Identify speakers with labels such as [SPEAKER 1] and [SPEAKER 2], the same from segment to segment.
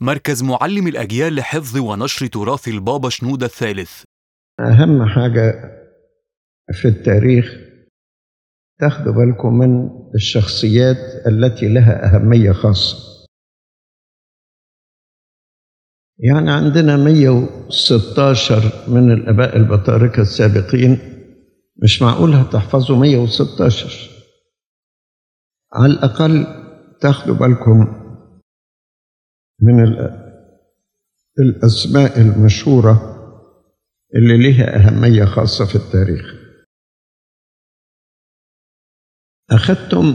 [SPEAKER 1] مركز معلم الأجيال لحفظ ونشر تراث البابا شنودة الثالث
[SPEAKER 2] أهم حاجة في التاريخ تاخدوا بالكم من الشخصيات التي لها أهمية خاصة يعني عندنا 116 من الآباء البطاركة السابقين مش معقول هتحفظوا 116 على الأقل تاخدوا بالكم من الأسماء المشهورة اللي لها أهمية خاصة في التاريخ أخذتم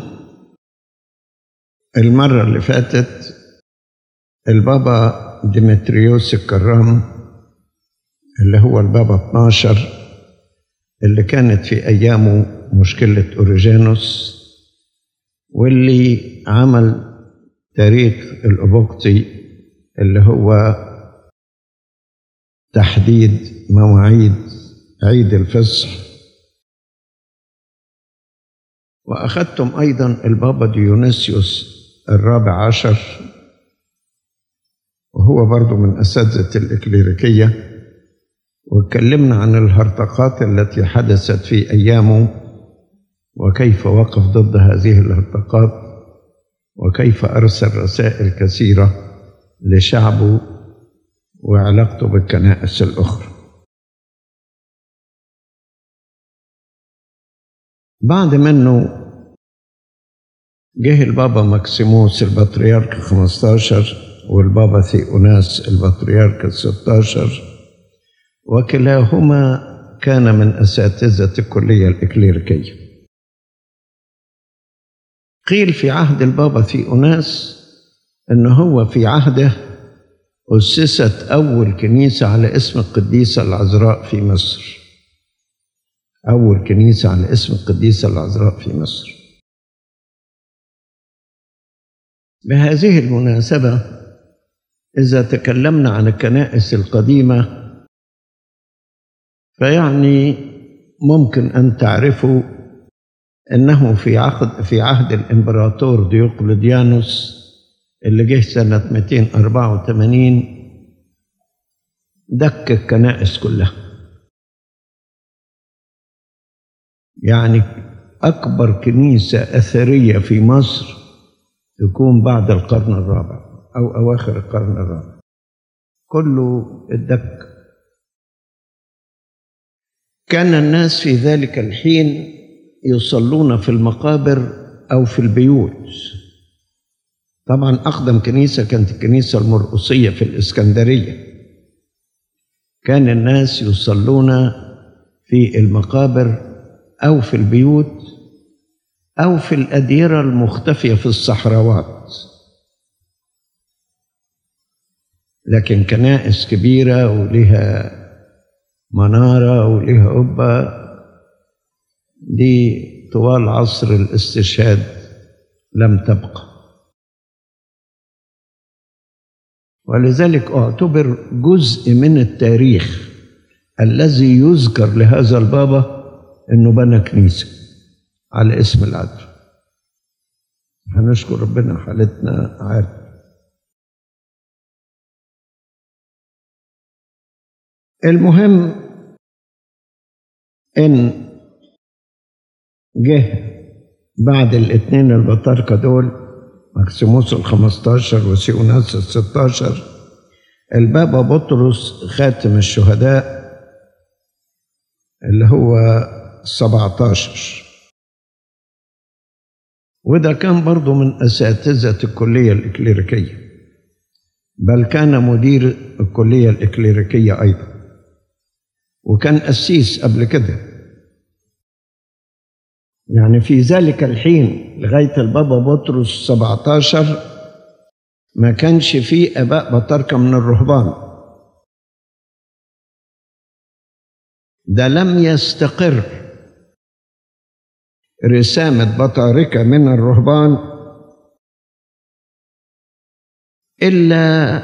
[SPEAKER 2] المرة اللي فاتت البابا ديمتريوس الكرام اللي هو البابا 12 اللي كانت في أيامه مشكلة أوريجانوس واللي عمل تاريخ الأبوقتي اللي هو تحديد مواعيد عيد الفصح وأخذتم أيضا البابا ديونيسيوس الرابع عشر وهو برضو من أساتذة الإكليريكية واتكلمنا عن الهرطقات التي حدثت في أيامه وكيف وقف ضد هذه الهرطقات وكيف أرسل رسائل كثيرة لشعبه وعلاقته بالكنائس الأخرى بعد منه جه البابا مكسيموس البطريرك 15 والبابا ثيوناس البطريرك ال 16 وكلاهما كان من أساتذة الكلية الإكليريكية قيل في عهد البابا ثيوناس أنه هو في عهده أسست أول كنيسة على اسم القديسة العذراء في مصر أول كنيسة على اسم القديسة العذراء في مصر بهذه المناسبة إذا تكلمنا عن الكنائس القديمة فيعني ممكن أن تعرفوا أنه في عهد في عهد الإمبراطور ديوقليديانوس اللي جه سنة 284 دك الكنائس كلها يعني أكبر كنيسة أثرية في مصر تكون بعد القرن الرابع أو أواخر القرن الرابع كله الدك كان الناس في ذلك الحين يصلون في المقابر أو في البيوت طبعا أقدم كنيسة كانت الكنيسة المرقصية في الإسكندرية كان الناس يصلون في المقابر أو في البيوت أو في الأديرة المختفية في الصحراوات لكن كنائس كبيرة ولها منارة ولها قبة دي طوال عصر الاستشهاد لم تبقى ولذلك اعتبر جزء من التاريخ الذي يذكر لهذا البابا انه بنى كنيسه على اسم العذراء هنشكر ربنا حالتنا عارف المهم ان جه بعد الاثنين البطاركه دول مكسيموس ال 15 وسيوناس ال 16 البابا بطرس خاتم الشهداء اللي هو 17 وده كان برضه من أساتذة الكلية الإكليريكية بل كان مدير الكلية الإكليريكية أيضا وكان قسيس قبل كده يعني في ذلك الحين لغاية البابا بطرس 17 ما كانش فيه آباء بطاركة من الرهبان ده لم يستقر رسامة بطاركة من الرهبان إلا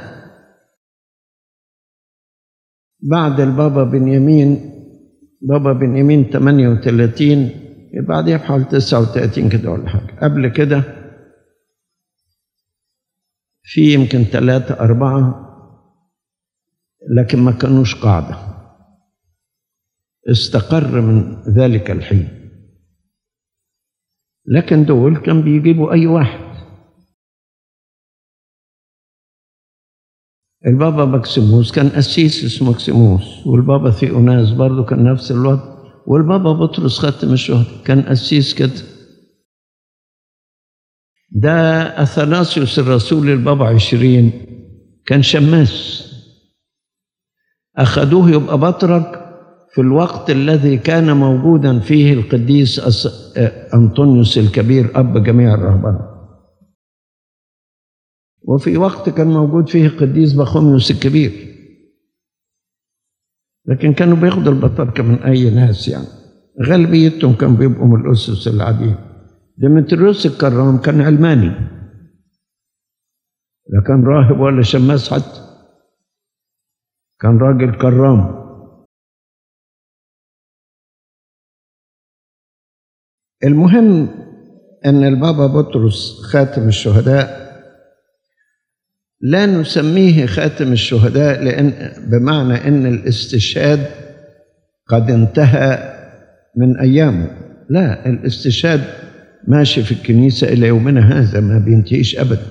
[SPEAKER 2] بعد البابا بنيامين بابا بنيامين 38 بعدها بحوالي 39 كده ولا حاجة قبل كده في يمكن ثلاثة أربعة لكن ما كانوش قاعدة استقر من ذلك الحين لكن دول كان بيجيبوا أي واحد البابا مكسيموس كان قسيس اسمه مكسيموس والبابا ثيوناس برضه كان نفس الوضع والبابا بطرس خاتم الشهداء كان قسيس كده ده أثناسيوس الرسول البابا عشرين كان شماس أخذوه يبقى بطرك في الوقت الذي كان موجودا فيه القديس أس- أنطونيوس الكبير أب جميع الرهبان وفي وقت كان موجود فيه القديس بخوميوس الكبير لكن كانوا بياخدوا البطاركة من أي ناس يعني غالبيتهم كانوا بيبقوا من الأسس العاديين ديمتريوس الكرام كان علماني لا كان راهب ولا شماس حتى كان راجل كرام المهم ان البابا بطرس خاتم الشهداء لا نسميه خاتم الشهداء لان بمعنى ان الاستشهاد قد انتهى من ايامه لا الاستشهاد ماشي في الكنيسه الى يومنا هذا ما بينتهيش ابدا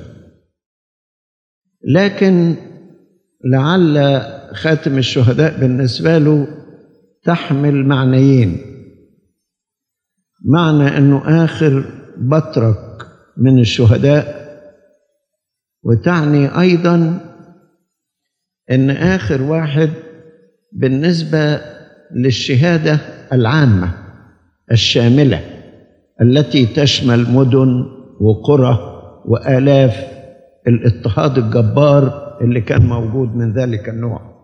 [SPEAKER 2] لكن لعل خاتم الشهداء بالنسبه له تحمل معنيين معنى انه اخر بطرك من الشهداء وتعني ايضا ان اخر واحد بالنسبه للشهاده العامه الشامله التي تشمل مدن وقرى والاف الاضطهاد الجبار اللي كان موجود من ذلك النوع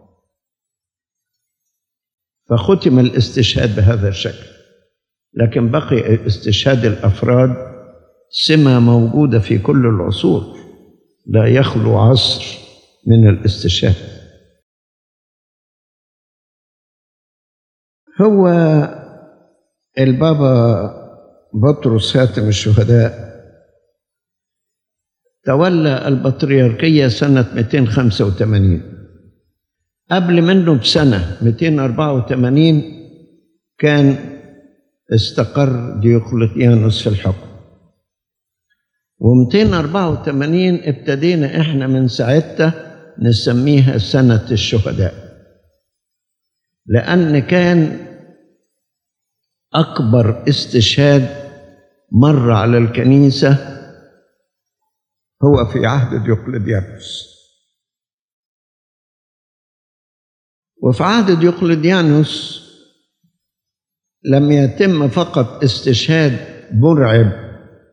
[SPEAKER 2] فختم الاستشهاد بهذا الشكل لكن بقي استشهاد الافراد سمه موجوده في كل العصور لا يخلو عصر من الاستشهاد هو البابا بطرس خاتم الشهداء تولى البطريركية سنة 285 قبل منه بسنة 284 كان استقر ديوقلطيانوس في الحكم و284 ابتدينا احنا من ساعتها نسميها سنة الشهداء لأن كان أكبر استشهاد مر على الكنيسة هو في عهد ديوقلديانوس وفي عهد ديوقلديانوس لم يتم فقط استشهاد مرعب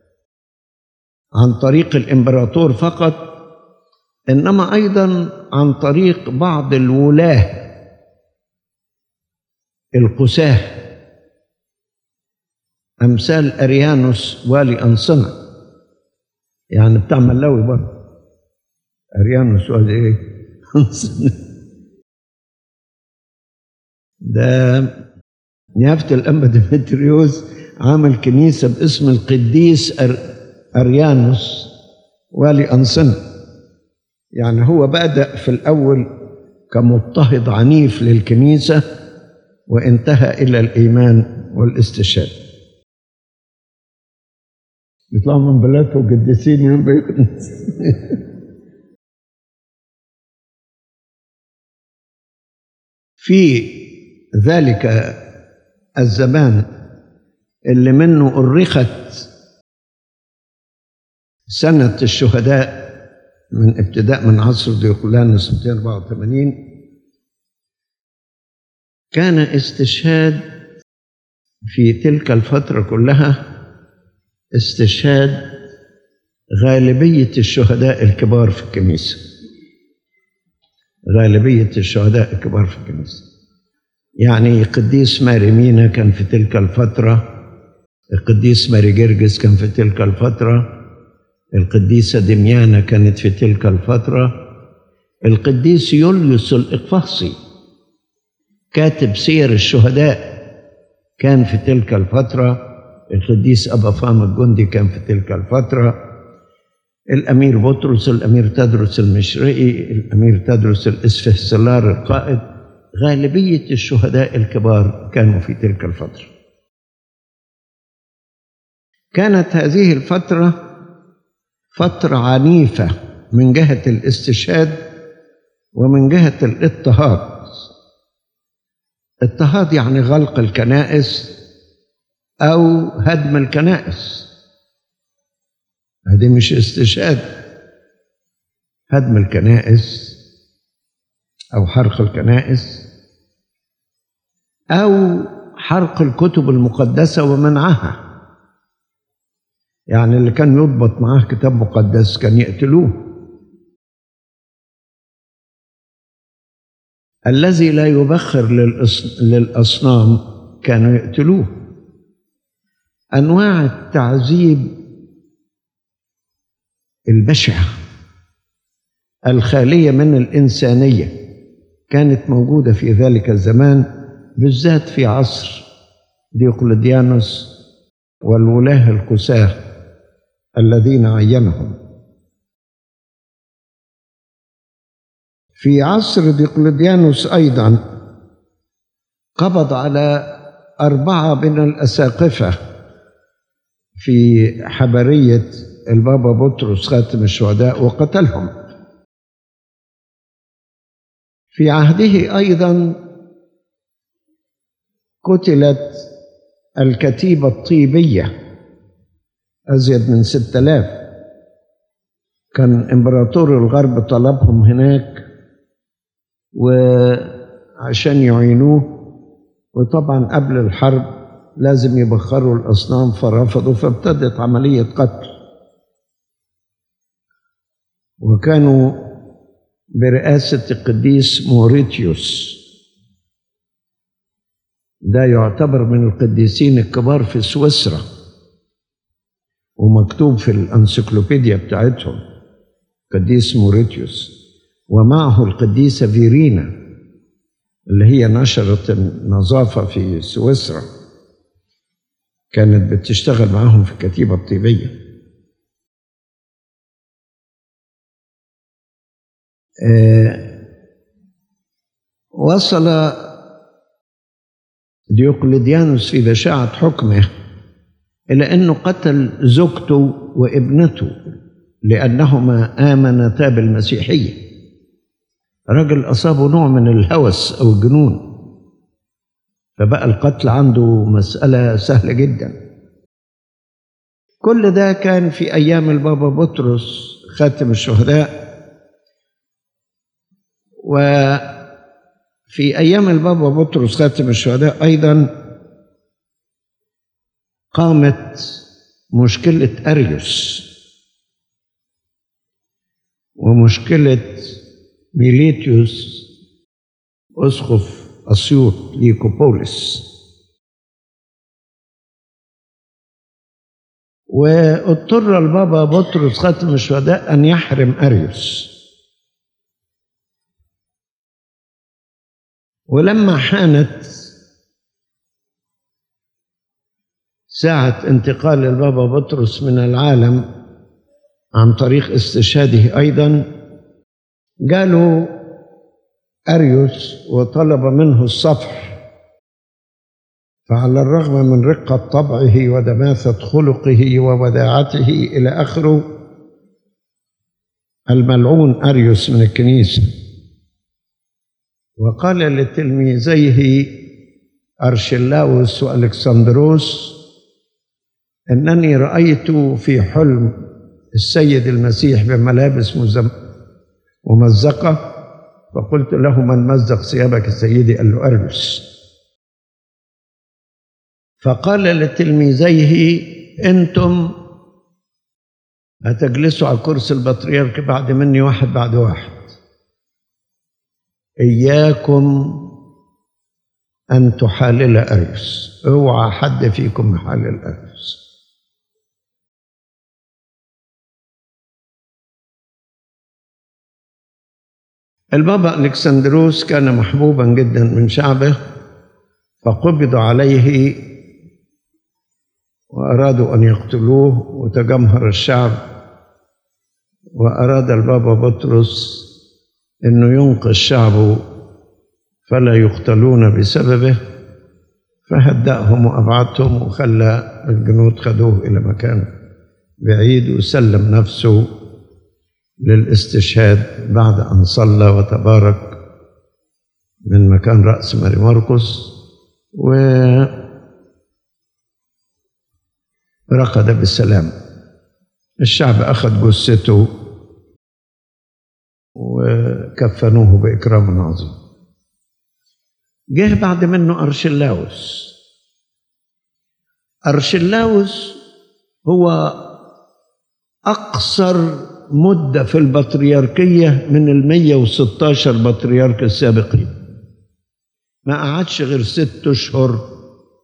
[SPEAKER 2] عن طريق الامبراطور فقط انما ايضا عن طريق بعض الولاه القساه امثال اريانوس والي انصنه يعني بتاع ملاوي برضه اريانوس والي ايه انصنه ده نيافه الانبا ديمتريوس عمل كنيسه باسم القديس أر... اريانوس والي انصنه يعني هو بدا في الاول كمضطهد عنيف للكنيسه وانتهى الى الايمان والاستشهاد يطلعوا من بلادهم قديسين من بيكون في ذلك الزمان اللي منه أرخت سنة الشهداء من ابتداء من عصر ديوقلانوس 284 كان استشهاد في تلك الفترة كلها استشهاد غالبية الشهداء الكبار في الكنيسة غالبية الشهداء الكبار في الكنيسة يعني قديس ماري مينا كان في تلك الفترة القديس ماري جرجس كان في تلك الفترة القديسة دميانة كانت في تلك الفترة القديس يوليوس الإقفاصي كاتب سير الشهداء كان في تلك الفترة القديس أبا فام الجندي كان في تلك الفترة الأمير بطرس الأمير تدرس المشرقي الأمير تدرس الإسفهسلار القائد غالبية الشهداء الكبار كانوا في تلك الفترة كانت هذه الفترة فترة عنيفة من جهة الاستشهاد ومن جهة الاضطهاد اضطهاد يعني غلق الكنائس أو هدم الكنائس هذه مش استشهاد هدم الكنائس أو حرق الكنائس أو حرق الكتب المقدسة ومنعها يعني اللي كان يضبط معاه كتاب مقدس كان يقتلوه الذي لا يبخر للأص- للأصنام كانوا يقتلوه أنواع التعذيب البشعة الخالية من الإنسانية كانت موجودة في ذلك الزمان بالذات في عصر ديوقلديانوس والولاة الكساه الذين عينهم في عصر ديوقلديانوس أيضا قبض على أربعة من الأساقفة في حبرية البابا بطرس خاتم الشهداء وقتلهم في عهده أيضا قتلت الكتيبة الطيبية أزيد من ستة آلاف كان إمبراطور الغرب طلبهم هناك وعشان يعينوه وطبعا قبل الحرب لازم يبخروا الأصنام فرفضوا فابتدت عملية قتل وكانوا برئاسة القديس موريتيوس ده يعتبر من القديسين الكبار في سويسرا ومكتوب في الانسيكلوبيديا بتاعتهم قديس موريتيوس ومعه القديسة فيرينا اللي هي نشرت النظافة في سويسرا كانت بتشتغل معاهم في الكتيبة الطيبية آه، وصل ديوقلديانوس في بشاعة حكمه إلى أنه قتل زوجته وابنته لأنهما آمنتا بالمسيحية رجل أصابه نوع من الهوس أو الجنون فبقى القتل عنده مسألة سهلة جدا كل ده كان في أيام البابا بطرس خاتم الشهداء وفي أيام البابا بطرس خاتم الشهداء أيضا قامت مشكلة أريوس ومشكلة ميليتيوس أسقف أسيوط ليكوبوليس واضطر البابا بطرس خاتم الشهداء أن يحرم أريوس ولما حانت ساعة انتقال البابا بطرس من العالم عن طريق استشهاده أيضا جاله أريوس وطلب منه الصفح فعلى الرغم من رقة طبعه ودماثة خلقه ووداعته إلى آخره الملعون أريوس من الكنيسة وقال لتلميذيه أرشلاوس وألكسندروس إنني رأيت في حلم السيد المسيح بملابس مزم- ممزقة فقلت له من مزق ثيابك سيدي قال له أرجس فقال لتلميذيه أنتم هتجلسوا على كرسي البطريرك بعد مني واحد بعد واحد إياكم أن تحالل أريوس اوعى حد فيكم يحالل أريوس البابا الكسندروس كان محبوبا جدا من شعبه فقبض عليه وارادوا ان يقتلوه وتجمهر الشعب وأراد البابا بطرس أنه ينقذ شعبه فلا يقتلون بسببه فهدأهم وأبعدهم وخلى الجنود خدوه إلى مكان بعيد وسلم نفسه للاستشهاد بعد أن صلى وتبارك من مكان رأس ماري مرقس و رقد بالسلام الشعب أخذ جثته وكفنوه بإكرام عظيم جه بعد منه أرشلاوس أرشلاوس هو أقصر مدة في البطريركية من المية وستاشر بطريرك السابقين ما قعدش غير ست أشهر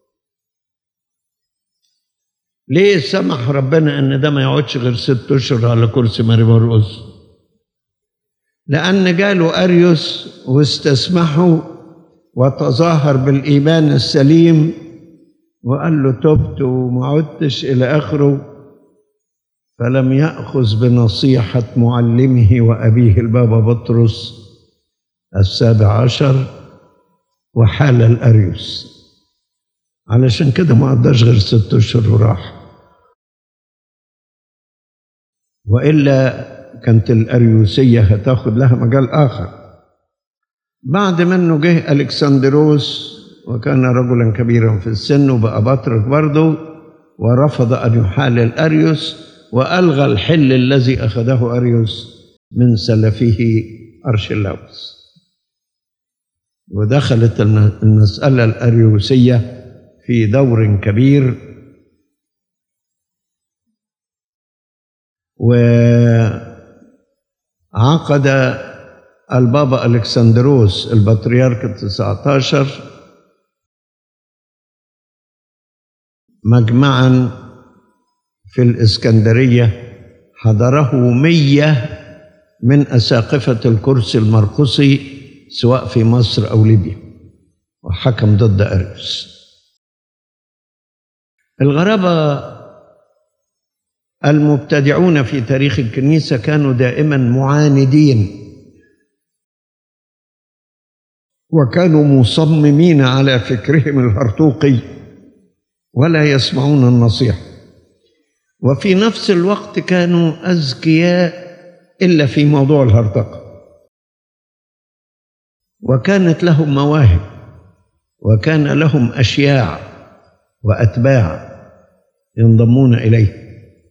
[SPEAKER 2] ليه سمح ربنا ان ده ما يقعدش غير ست اشهر على كرسي ماري مرقس لان جاله اريوس واستسمحه وتظاهر بالايمان السليم وقال له تبت وما عدتش الى اخره فلم ياخذ بنصيحه معلمه وابيه البابا بطرس السابع عشر وحال الاريوس علشان كده ما قضاش غير ست اشهر وراح والا كانت الاريوسيه هتاخد لها مجال اخر بعد منه جه الكسندروس وكان رجلا كبيرا في السن وبقى بطرك برضه ورفض ان يحال الاريوس والغى الحل الذي اخذه اريوس من سلفه ارشلاوس ودخلت المساله الاريوسيه في دور كبير وعقد البابا الكسندروس البطريرك التسعة عشر مجمعا في الإسكندرية حضره مية من أساقفة الكرسي المرقسي سواء في مصر أو ليبيا وحكم ضد أريوس الغرابة المبتدعون في تاريخ الكنيسة كانوا دائما معاندين وكانوا مصممين على فكرهم الهرطوقي ولا يسمعون النصيحة وفي نفس الوقت كانوا أذكياء إلا في موضوع الهرطقة وكانت لهم مواهب وكان لهم أشياع وأتباع ينضمون إليه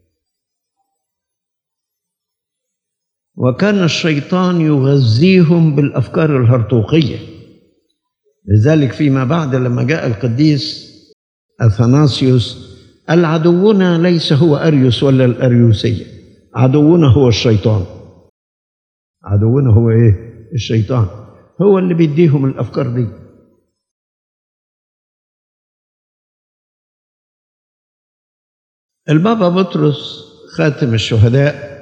[SPEAKER 2] وكان الشيطان يغذيهم بالافكار الهرطوقيه لذلك فيما بعد لما جاء القديس اثناسيوس قال عدونا ليس هو اريوس ولا الاريوسيه عدونا هو الشيطان عدونا هو ايه الشيطان هو اللي بيديهم الافكار دي البابا بطرس خاتم الشهداء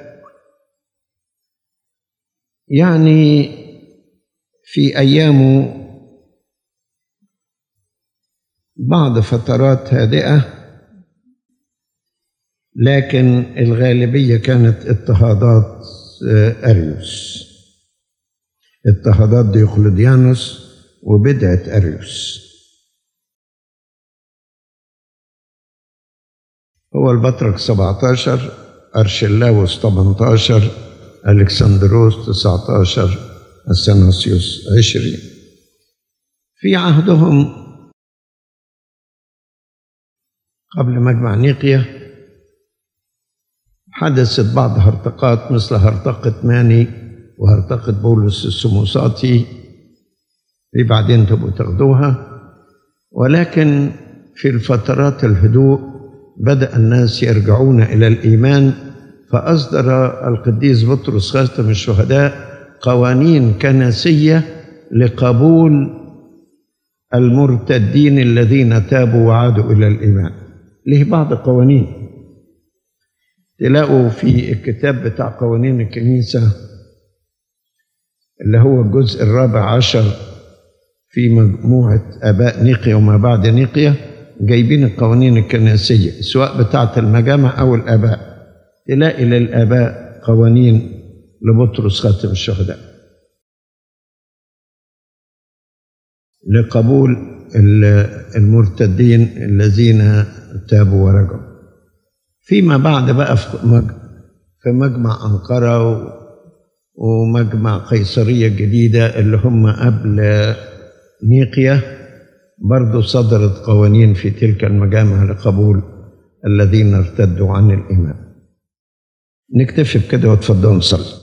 [SPEAKER 2] يعني في ايامه بعض فترات هادئه لكن الغالبيه كانت اضطهادات اريوس اضطهادات ديوقلديانوس وبدعه اريوس هو البطرك 17 ارشلاوس 18 الكسندروس 19 اثناسيوس 20 في عهدهم قبل مجمع نيقيا حدثت بعض هرطقات مثل هرطقة ماني وهرطقة بولس السموساطي دي بعدين تبقوا تاخدوها ولكن في الفترات الهدوء بدأ الناس يرجعون إلى الإيمان فأصدر القديس بطرس خاتم الشهداء قوانين كنسية لقبول المرتدين الذين تابوا وعادوا إلى الإيمان له بعض قوانين تلاقوا في الكتاب بتاع قوانين الكنيسة اللي هو الجزء الرابع عشر في مجموعة آباء نيقيا وما بعد نيقيا جايبين القوانين الكنسية سواء بتاعة المجامع أو الآباء تلاقي للآباء قوانين لبطرس خاتم الشهداء لقبول المرتدين الذين تابوا ورجعوا فيما بعد بقى في مجمع أنقرة ومجمع قيصرية الجديدة اللي هم قبل نيقيا برضو صدرت قوانين في تلك المجامع لقبول الذين ارتدوا عن الإيمان نكتفي بكده وتفضلوا نصلي